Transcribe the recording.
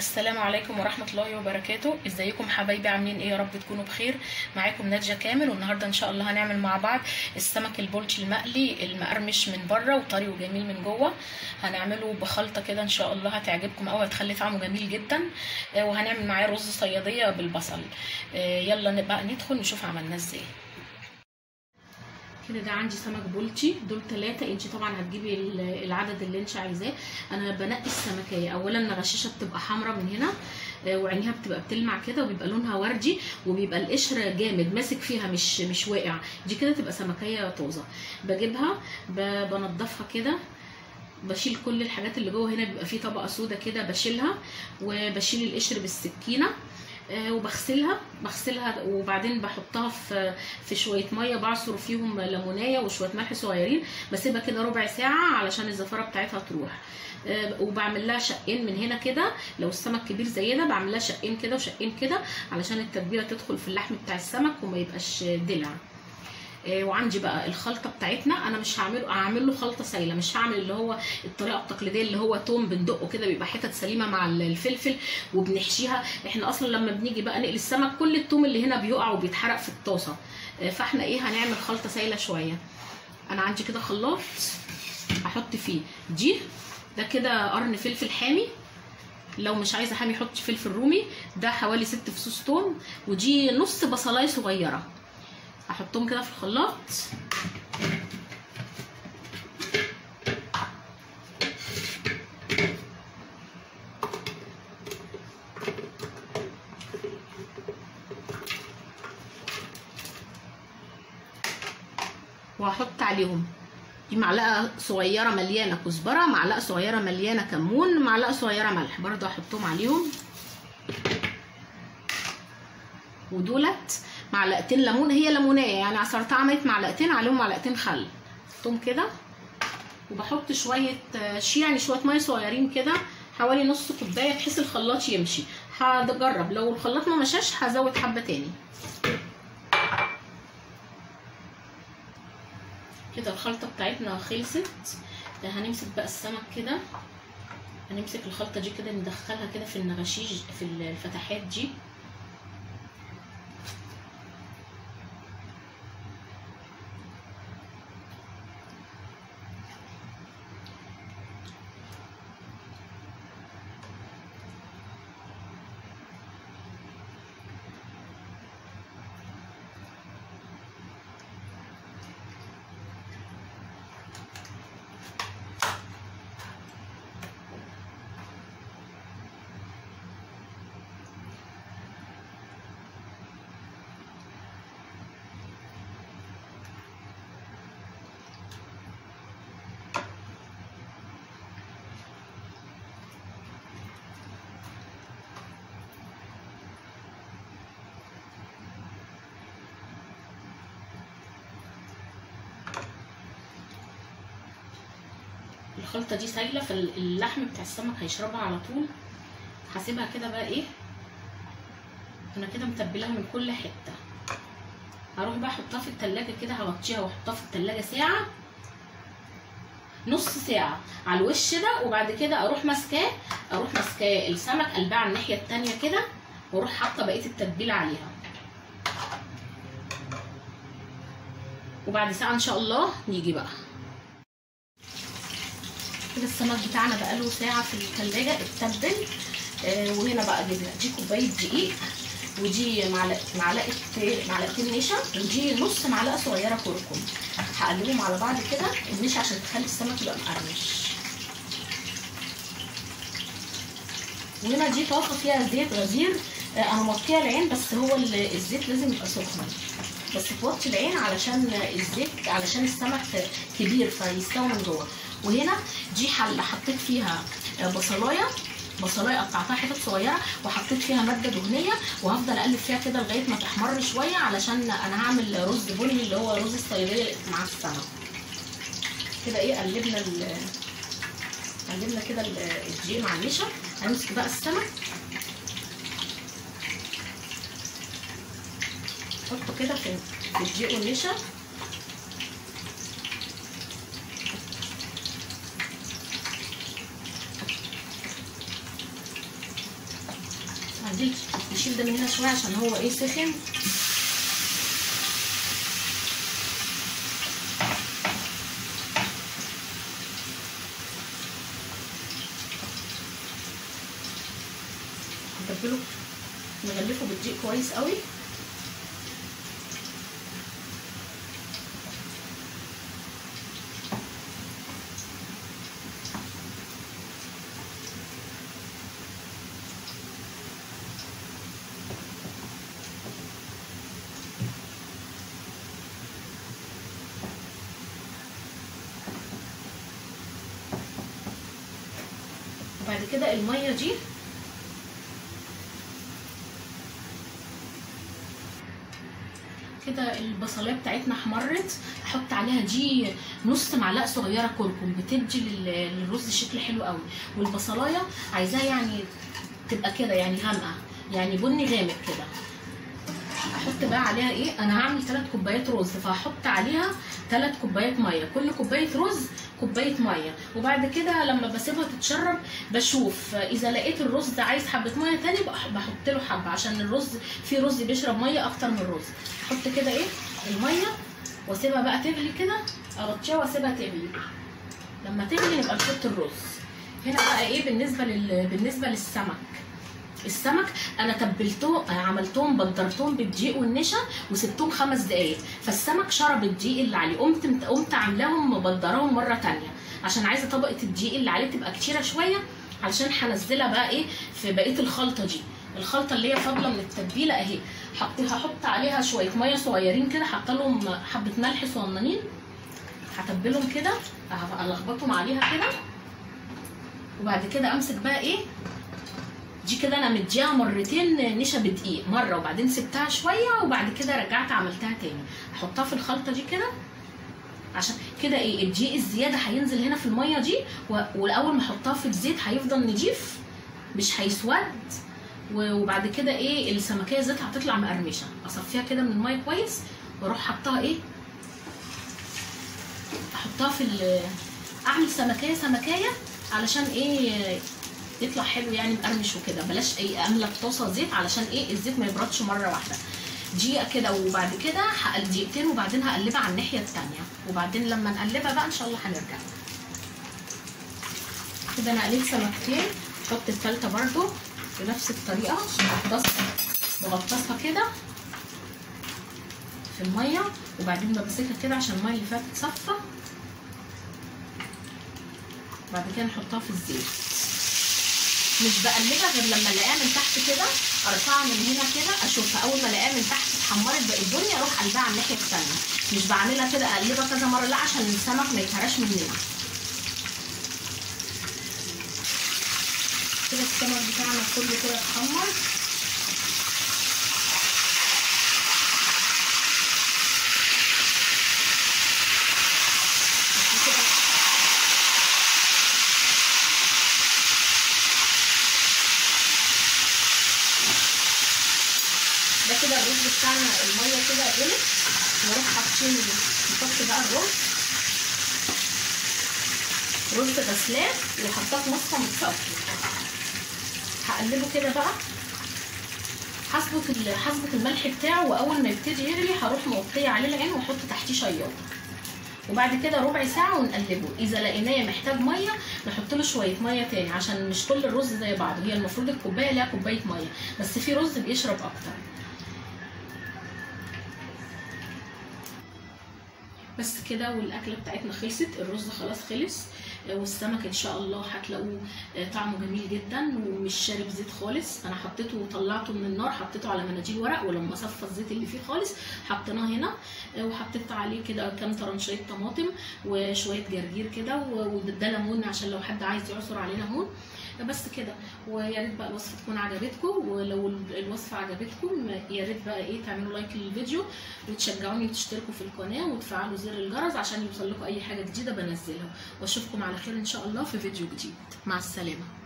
السلام عليكم ورحمة الله وبركاته ازيكم حبايبي عاملين ايه يا رب تكونوا بخير معاكم نادية كامل والنهاردة ان شاء الله هنعمل مع بعض السمك البولتش المقلي المقرمش من بره وطري وجميل من جوه هنعمله بخلطة كده ان شاء الله هتعجبكم قوي هتخلي طعمه جميل جدا آه، وهنعمل معاه رز صيادية بالبصل آه، يلا نبقى ندخل نشوف عملناه ازاي كده ده عندي سمك بولتي دول ثلاثة انت طبعا هتجيبي ال- العدد اللي انت عايزاه انا بنقي السمكية اولا الغشاشة بتبقى حمراء من هنا آه، وعينيها بتبقى بتلمع كده وبيبقى لونها وردي وبيبقى القشر جامد ماسك فيها مش مش واقع دي كده تبقى سمكية طازة بجيبها ب- بنضفها كده بشيل كل الحاجات اللي جوه هنا بيبقى فيه طبقه سودا كده بشيلها وبشيل القشر بالسكينه آه، وبغسلها بغسلها وبعدين بحطها في في شويه ميه بعصر فيهم ليمونيه وشويه ملح صغيرين بسيبها كده ربع ساعه علشان الزفاره بتاعتها تروح آه، وبعمل لها شقين من هنا كده لو السمك كبير زي ده بعمل لها شقين كده وشقين كده علشان التتبيله تدخل في اللحم بتاع السمك وما يبقاش دلع آه، وعندي بقى الخلطه بتاعتنا انا مش هعمل هعمل له خلطه سايله مش هعمل اللي هو الطريقه التقليديه اللي هو توم بندقه كده بيبقى حتت سليمه مع الفلفل وبنحشيها احنا اصلا لما بنيجي بقى نقلي السمك كل التوم اللي هنا بيقع وبيتحرق في الطاسه آه، فاحنا ايه هنعمل خلطه سايله شويه انا عندي كده خلاط احط فيه دي ده كده قرن فلفل حامي لو مش عايزه حامي حط فلفل رومي ده حوالي ست فصوص توم ودي نص بصلايه صغيره احطهم كده في الخلاط وهحط عليهم دي معلقه صغيره مليانه كزبره معلقه صغيره مليانه كمون معلقه صغيره ملح برضو احطهم عليهم ودولت معلقتين ليمون هي ليمونيه يعني عصرتها عملت معلقتين عليهم معلقتين خل حطهم كده وبحط شويه آه، شي يعني شويه ميه صغيرين كده حوالي نص كوبايه بحيث الخلاط يمشي هجرب لو الخلاط ما مشاش هزود حبه تاني كده الخلطه بتاعتنا خلصت هنمسك بقى السمك كده هنمسك الخلطه دي كده ندخلها كده في النغاشيج في الفتحات دي الخلطه دي سايله فاللحم بتاع السمك هيشربها على طول هسيبها كده بقى ايه انا كده متبلاها من كل حته هروح بقى احطها في التلاجة كده هغطيها واحطها في التلاجة ساعة نص ساعة على الوش ده وبعد كده اروح ماسكاه اروح ماسكاه السمك قلبها على الناحية التانية كده واروح حاطة بقية التتبيلة عليها وبعد ساعة ان شاء الله نيجي بقى كده السمك بتاعنا بقاله ساعة في التلاجة اتبل آه وهنا بقى جبنا دي كوباية دقيق ودي معلقة معلقة معلقتين نشا ودي نص معلقة صغيرة كركم هقلبهم على بعض كده النشا عشان تخلي السمك يبقى مقرمش وهنا دي طاسة فيها زيت غزير آه انا موطيه العين بس هو ال- الزيت لازم يبقى سخن بس توطي العين علشان الزيت علشان السمك كبير فيستوي من جوه وهنا دي حله حطيت فيها بصلايه بصلايه قطعتها حتت صغيره وحطيت فيها ماده دهنيه وهفضل اقلب فيها كده لغايه ما تحمر شويه علشان انا هعمل رز بني اللي هو رز الصياديه مع السمك كده ايه قلبنا ال قلبنا كده ال- الدقيق مع النشا هنمسك بقى السمك حطه كده في في الدقيق والنشا هنجيب نشيل ده من هنا شويه عشان هو ايه سخن نتبله نغلفه بالدقيق كويس قوي وبعد كده الميه دي كده البصلايه بتاعتنا احمرت احط عليها دي نص معلقه صغيره كركم بتدي لل- للرز شكل حلو قوي والبصلايه عايزاها يعني تبقى كده يعني غامقه يعني بني غامق كده احط بقى عليها ايه انا هعمل 3 كوبايات رز فهحط عليها 3 كوبايات ميه كل كوبايه رز كوبايه ميه وبعد كده لما بسيبها تتشرب بشوف اذا لقيت الرز عايز حبه ميه تاني بح- بحط له حبه عشان الرز في رز بيشرب ميه اكتر من الرز احط كده ايه الميه واسيبها بقى تغلي كده اغطيها واسيبها تغلي لما تغلي نبقى نحط الرز هنا بقى ايه بالنسبه لل... بالنسبه للسمك السمك انا تبلته أنا عملتهم بدرتهم بالدقيق والنشا وسبتهم خمس دقايق فالسمك شرب الدقيق اللي عليه قمت قمت عاملاهم مبدراهم مره تانية عشان عايزه طبقه الدقيق اللي عليه تبقى كتيره شويه علشان هنزلها بقى ايه في بقيه الخلطه دي الخلطه اللي هي فاضله من التتبيله اهي حطيها هحط عليها شويه ميه صغيرين كده حاطه لهم حبه ملح صغننين هتبلهم كده الخبطهم عليها كده وبعد كده امسك بقى ايه دي كده انا مديها مرتين نشا بدقيق مره وبعدين سبتها شويه وبعد كده رجعت عملتها تاني احطها في الخلطه دي كده عشان كده ايه الدقيق الزياده هينزل هنا في الميه دي و- والاول ما احطها في الزيت هيفضل نضيف مش هيسود و- وبعد كده ايه السمكيه زيتها هتطلع مقرمشه اصفيها كده من الميه كويس واروح حطها ايه احطها في ال- اعمل سمكيه سمكيه علشان ايه يطلع حلو يعني مقرمش وكده بلاش اي املى الطاسه زيت علشان ايه الزيت ما يبردش مره واحده دقيقه كده وبعد كده هقل دقيقتين وبعدين هقلبها على الناحيه التانية وبعدين لما نقلبها بقى ان شاء الله هنرجع كده انا قليت سمكتين احط التالتة برضو بنفس الطريقه بغطسها بغطسها كده في الميه وبعدين بمسكها كده عشان الميه اللي فيها تتصفى بعد كده نحطها في الزيت مش بقلبها غير لما الاقيها من تحت كده ارفعها من هنا كده اشوفها اول ما الاقيها من تحت اتحمرت بقى الدنيا اروح قلبها على الناحيه الثانيه مش بعملها كده اقلبها كذا مره لا عشان السمك ما يتهراش مننا كده السمك بتاعنا كله كده اتحمر كده ده كده الرز بتاعنا الميه كده غلت نروح حاطين نحط بقى الرز رز غسلاه وحطاه في مصفى متصفي هقلبه كده بقى هظبط ال- هظبط الملح بتاعه واول ما يبتدي يغلي هروح مغطيه عليه العين واحط تحتيه شياط وبعد كده ربع ساعه ونقلبه اذا لقيناه محتاج ميه نحط له شويه ميه تاني عشان مش كل الرز زي بعض هي المفروض الكوبايه ليها كوبايه ميه بس في رز بيشرب اكتر بس كده والاكله بتاعتنا خلصت الرز خلاص خلص آه، والسمك ان شاء الله هتلاقوه آه، طعمه جميل جدا ومش شارب زيت خالص انا حطيته وطلعته من النار حطيته على مناديل ورق ولما صفى الزيت اللي فيه خالص حطيناه هنا آه، وحطيت عليه كده كام طرنشيه طماطم وشويه جرجير كده و- وده ليمون عشان لو حد عايز يعصر عليه ليمون بس كده ويا ريت بقى الوصفه تكون عجبتكم ولو الوصفه عجبتكم يا ريت بقى ايه تعملوا لايك للفيديو وتشجعوني وتشتركوا في القناه وتفعلوا زر الجرس عشان يوصل لكم اي حاجه جديده بنزلها واشوفكم على خير ان شاء الله في فيديو جديد مع السلامه